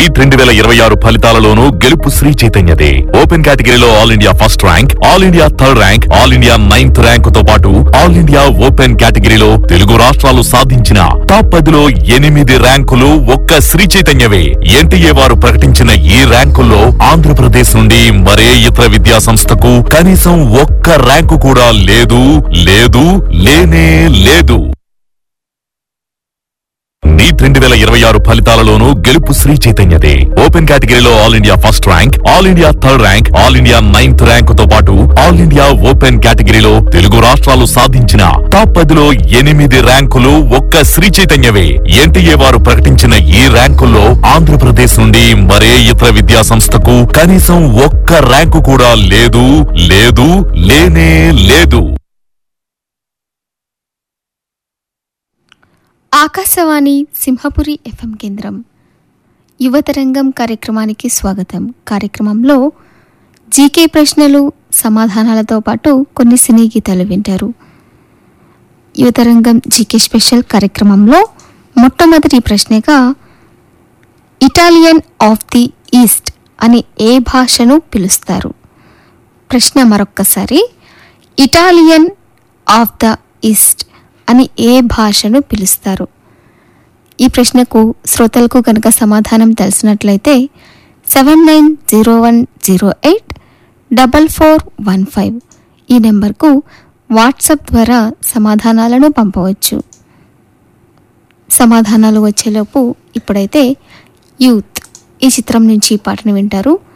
neat రెండు వేల ఇరవై ఆరు ఫలితాలలోనూ గెలుపు శ్రీ చైతన్యదే ఓపెన్ కేటగిరీలో all India first rank all India third rank all India ninth rank తో పాటు ఆల్ ఇండియా ఓపెన్ కేటగిరీలో తెలుగు రాష్ట్రాలు సాధించిన టాప్ పదిలో ఎనిమిది ర్యాంకులు ఒక్క శ్రీ చైతన్యవే ఎన్టీఏ వారు ప్రకటించిన ఈ ర్యాంకుల్లో ఆంధ్రప్రదేశ్ నుండి మరే ఇతర విద్యా సంస్థకు కనీసం ఒక్క ర్యాంకు కూడా లేదు లేదు లేనే లేదు నీట్ రెండు వేల ఇరవై ఆరు ఫలితాలలోనూ గెలుపు శ్రీ చైతన్యదే ఓపెన్ కేటగిరీలో all India first rank all India third rank all India ninth rank తో పాటు ఆల్ ఇండియా ఓపెన్ కేటగిరీలో తెలుగు రాష్ట్రాలు సాధించిన టాప్ పదిలో ఎనిమిది ర్యాంకులు ఒక్క శ్రీ చైతన్యవే ఎన్టీఏ వారు ప్రకటించిన ఈ ర్యాంకుల్లో ఆంధ్రప్రదేశ్ నుండి మరే ఇతర విద్యా సంస్థకు కనీసం ఒక్క ర్యాంకు కూడా లేదు లేదు లేనే లేదు ఆకాశవాణి సింహపురి ఎఫ్ఎం కేంద్రం యువతరంగం కార్యక్రమానికి స్వాగతం కార్యక్రమంలో జీకే ప్రశ్నలు సమాధానాలతో పాటు కొన్ని సినీ గీతాలు వింటారు యువతరంగం జీకే స్పెషల్ కార్యక్రమంలో మొట్టమొదటి ప్రశ్నగా ఇటాలియన్ ఆఫ్ ది ఈస్ట్ అని ఏ భాషను పిలుస్తారు ప్రశ్న మరొక్కసారి ఇటాలియన్ ఆఫ్ ద ఈస్ట్ అని ఏ భాషను పిలుస్తారు ఈ ప్రశ్నకు శ్రోతలకు కనుక సమాధానం తెలిసినట్లయితే seven nine zero one zero eight double four one five ఈ నెంబర్కు వాట్సాప్ ద్వారా సమాధానాలను పంపవచ్చు సమాధానాలు వచ్చేలోపు ఇప్పుడైతే యూత్ ఈ చిత్రం నుంచి ఈ పాటను వింటారు